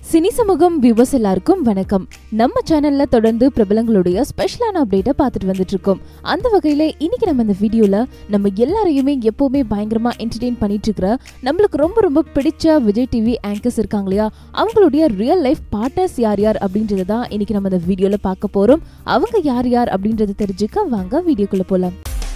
cine சமூகம் viewers எல்லாருக்கும் வணக்கம் நம்ம சேனல்ல தொடர்ந்து பிரபலங்களுடைய ஸ்பெஷலான அப்டேட்டை பார்த்துட்டு வந்துட்டு இருக்கோம் அந்த வகையில இன்னைக்கு நம்ம இந்த வீடியோல நம்ம எல்லாரையுமே எப்பவுமே பயங்கரமா என்டர்டெயின் பண்ணிட்டு இருக்கிற நம்மளுக்கு ரொம்ப ரொம்ப பிடிச்ச விஜய் டிவி ஆங்கர்ஸ் இருக்காங்க இல்லையா அவங்களுடைய ரியல் லைஃப் பார்ட்னர்ஸ் யார் யார் அப்படின்றத தான் இன்னைக்கு நம்ம இந்த வீடியோல பார்க்க போறோம் அவங்க யார் யார் அப்படின்றத தெரிஞ்சுக்க வாங்க வீடியோக்குள்ள போலாம்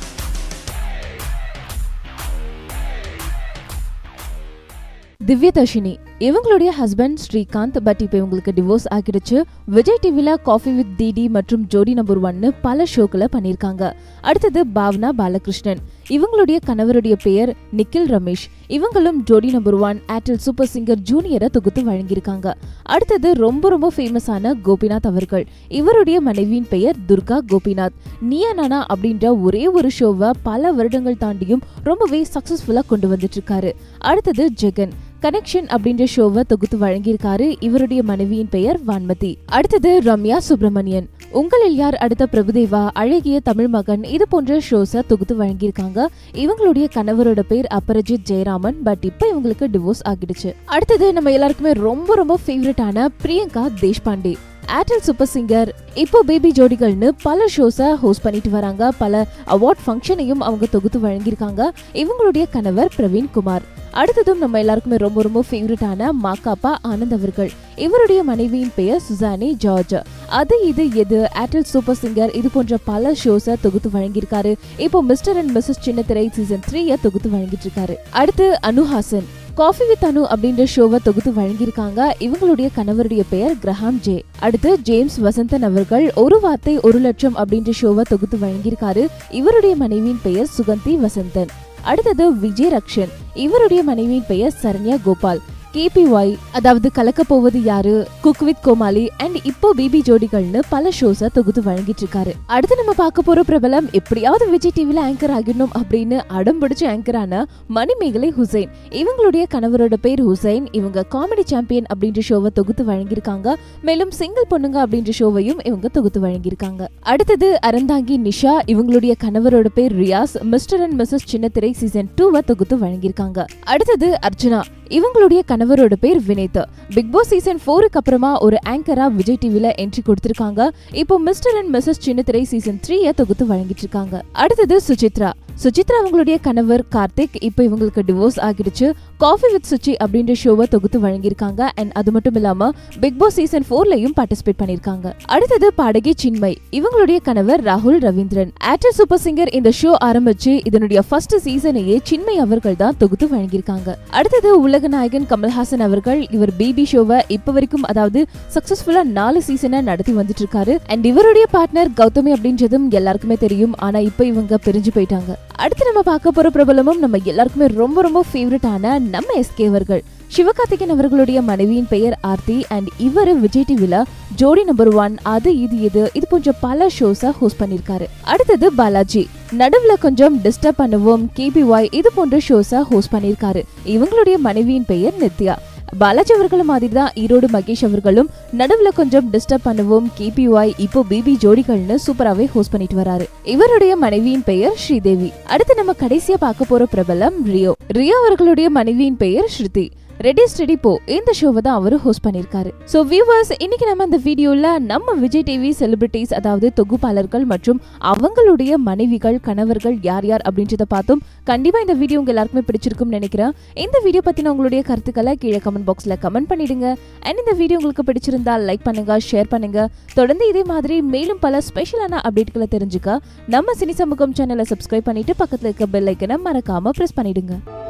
திவ்யதர்ஷினி இவங்களுடைய ஹஸ்பண்ட் ஸ்ரீகாந்த் பட் இப்போ இவங்களுக்கு டிவோர்ஸ் ஆகிடுச்சு விஜய் டிவில காஃபி வித் டிடி மற்றும் ஜோடி நம்பர் ஒன்னு பல ஷோக்களை பண்ணியிருக்காங்க அடுத்தது பாவனா பாலகிருஷ்ணன் இவங்களுடைய கணவருடைய பெயர் நிக்கில் ரமேஷ் இவங்களும் Jodi number one Airtel super singer ஜூனியரை தொகுத்து வழங்கியிருக்காங்க அடுத்தது ரொம்ப ரொம்ப ஃபேமஸான கோபிநாத் அவர்கள் இவருடைய மனைவியின் பெயர் துர்கா கோபிநாத் நியா நானா அப்படின்ற ஒரே ஒரு ஷோவை பல வருடங்கள் தாண்டியும் ரொம்பவே சக்சஸ்ஃபுல்லா கொண்டு வந்துட்டு இருக்காரு அடுத்தது ஜெகன் கனெக்ஷன் அப்படின்ற ஷோவை தொகுத்து வழங்கியிருக்காரு இவருடைய மனைவியின் பெயர் வான்மதி அடுத்தது ரம்யா சுப்பிரமணியன் உங்களில் யார் அடுத்த பிரபுதேவா அழகிய தமிழ் மகன் இது போன்ற ஷோஸை தொகுத்து வழங்கியிருக்காங்க இவங்களுடைய கணவரோட பேர் அபரஜித் ஜெயராமன் பட் இப்போ இவங்களுக்கு டிவோர்ஸ் ஆகிடுச்சு அடுத்தது நம்ம எல்லாருக்குமே ரொம்ப ரொம்ப ஃபேவரட்டான Priyanka Deshpande Airtel super singer இப்போ பேபி ஜோடிகள்னு பல ஷோஸை ஹோஸ்ட் பண்ணிட்டு வராங்க பல அவார்ட் ஃபங்க்ஷனையும் அவங்க தொகுத்து வழங்கியிருக்காங்க இவங்களுடைய கணவர் பிரவீன் குமார் அடுத்ததும் நம்ம எல்லாருக்குமே ரொம்ப ரொம்ப ஃபேவரட்டான மாக்காப்பா ஆனந்த் அவர்கள் இவருடைய மனைவியின் பெயர் சுசானி ஜார்ஜ் அது இது எது ஏர்டெல் சூப்பர் சிங்கர் இது போன்ற பல ஷோஸை தொகுத்து வழங்கியிருக்காரு இப்போ mister and missus Chinnathirai season த்ரீயை தொகுத்து வழங்கிட்டு இருக்காரு அடுத்து அனுஹாசன் காஃபி வித் அனு அப்படின்ற ஷோவை தொகுத்து வழங்கியிருக்காங்க இவங்களுடைய கணவருடைய பெயர் கிரஹாம் ஜே அடுத்து ஜேம்ஸ் வசந்தன் அவர்கள் ஒரு வார்த்தை ஒரு லட்சம் அப்படின்ற ஷோவை தொகுத்து வழங்கியிருக்காரு இவருடைய மனைவியின் பெயர் சுகந்தி வசந்தன் அடுத்தது விஜய் ரக்ஷன் இவருடைய மனைவியின் பெயர் சரண்யா கோபால் கேபிஒய் அதாவது கலக்க போவது யாரு குக் வித் கோமாளி அண்ட் இப்போ பிபி ஜோடிகள்னு பல ஷோஸ தொகுத்து வழங்கிட்டு இருக்காரு அடுத்து நம்ம பார்க்க போற பிரபலம் எப்படியாவது விஜய் டிவில ஆங்கர் ஆகிடணும் அப்படின்னு அடம் பிடிச்ச ஆங்கரான மணிமேகலை ஹுசைன் இவங்களுடைய கணவரோட பேர் ஹுசைன் இவங்க காமெடி சாம்பியன் அப்படின்ற ஷோவை தொகுத்து வழங்கியிருக்காங்க மேலும் சிங்கிள் பொண்ணுங்க அப்படின்ற ஷோவையும் இவங்க தொகுத்து வழங்கியிருக்காங்க அடுத்தது அறந்தாங்கி நிஷா இவங்களுடைய கணவரோட பேர் Riyas mister and missus Chinnathirai season டூவை தொகுத்து வழங்கியிருக்காங்க அடுத்தது அர்ச்சனா இவங்களுடைய கணவரோட பேர் வினேத் பிக் பாஸ் சீசன் ஃபோருக்கு அப்புறமா ஒரு ஆங்கரா விஜய் டிவில என்ட்ரி கொடுத்திருக்காங்க இப்போ mister and missus Chinnathirai season த்ரீய தொகுத்து வழங்கிட்டு இருக்காங்க அடுத்தது சுசித்ரா சுசித்ரா அவங்களுடைய கணவர் கார்த்திக் இப்போ இவங்களுக்கு டிவோர்ஸ் ஆகிடுச்சு காஃபி வித் சுச்சி அப்படின்ற ஷோவை தொகுத்து வழங்கியிருக்காங்க அண்ட் அது மட்டும் இல்லாம பிக் பாஸ் சீசன் ஃபோர்லயும் பார்ட்டிசிபேட் பண்ணிருக்காங்க அடுத்தது பாடகி சின்மை இவங்களுடைய கணவர் ராகுல் ரவீந்திரன் ஆக்டர் சூப்பர் சிங்கர் இந்த ஷோ ஆரம்பிச்சு இதனுடைய ஃபர்ஸ்ட் சீசனையே சின்மை அவர்கள் தான் தொகுத்து வழங்கியிருக்காங்க அடுத்தது உலக நாயகன் கமல்ஹாசன் அவர்கள் இவர் பிபி ஷோவை இப்ப வரைக்கும் அதாவது சக்சஸ்ஃபுல்லா நாலு சீசனை நடத்தி வந்துட்டு இருக்காரு அண்ட் இவருடைய பார்ட்னர் கௌதமி அப்படின்றதும் எல்லாருக்குமே தெரியும் ஆனா இப்ப இவங்க பிரிஞ்சு போயிட்டாங்க அடுத்து நம்ம பார்க்க போற பிரபலமும் நம்ம எல்லாருக்குமே ரொம்ப ரொம்ப ஃபேவரட்டான நம்ம எஸ்கே அவர்கள் சிவகார்த்திகேயன் அவர்களுடைய மனைவியின் பெயர் ஆர்த்தி அண்ட் இவர் விஜய் டிவில ஜோடி நம்பர் ஒன் அது இது இது இது போன்ற பல ஷோஸ ஹோஸ்ட் பண்ணிருக்காரு அடுத்தது பாலாஜி நடுவுல கொஞ்சம் டிஸ்டர்ப் பண்ணுவோம் கேபிஒய் இது போன்ற ஷோஸ ஹோஸ்ட் பண்ணிருக்காரு இவங்களுடைய மனைவியின் பெயர் நித்யா பாலாஜி அவர்களும் மாதிரி தான் ஈரோடு மகேஷ் அவர்களும் நடுவுல கொஞ்சம் டிஸ்டர்ப் பண்ணுவோம் கேபிஒய் இப்போ பிபி ஜோடிகள்னு சூப்பராகவே ஹோஸ்ட் பண்ணிட்டு வராரு இவருடைய மனைவியின் பெயர் ஸ்ரீதேவி அடுத்து நம்ம கடைசியா பார்க்க போற பிரபலம் ரியோ ரியோ அவர்களுடைய மனைவியின் பெயர் ஸ்ருதி ரெடி ஸ்டெடி போ இந்த ஷோவை தான் அவரு ஹோஸ்ட் பண்ணிருக்காரு சோ வியூவர்ஸ் இன்னைக்கு நம்ம இந்த வீடியோல நம்ம விஜய் டிவி செலிபிரிட்டிஸ் அதாவது தொகுப்பாளர்கள் மற்றும் அவங்களுடைய மனைவிகள் கணவர்கள் யார் யார் அப்படின்றத பார்த்தோம் கண்டிப்பா இந்த வீடியோ உங்க எல்லாருக்குமே பிடிச்சிருக்கும்னு நினைக்கிறேன் இந்த வீடியோ பத்தின உங்களுடைய கருத்துக்களை கீழே கமெண்ட் பாக்ஸ்ல கமெண்ட் பண்ணிடுங்க அண்ட் இந்த வீடியோ உங்களுக்கு பிடிச்சிருந்தா லைக் பண்ணுங்க ஷேர் பண்ணுங்க தொடர்ந்து இதே மாதிரி மேலும் பல ஸ்பெஷலான அப்டேட்களை தெரிஞ்சுக்க நம்ம சினி சமூகம் சேனலை சப்ஸ்கிரைப் பண்ணிட்டு பக்கத்துல இருக்க பெல் ஐக்கனை மறக்காம பிரஸ் பண்ணிடுங்க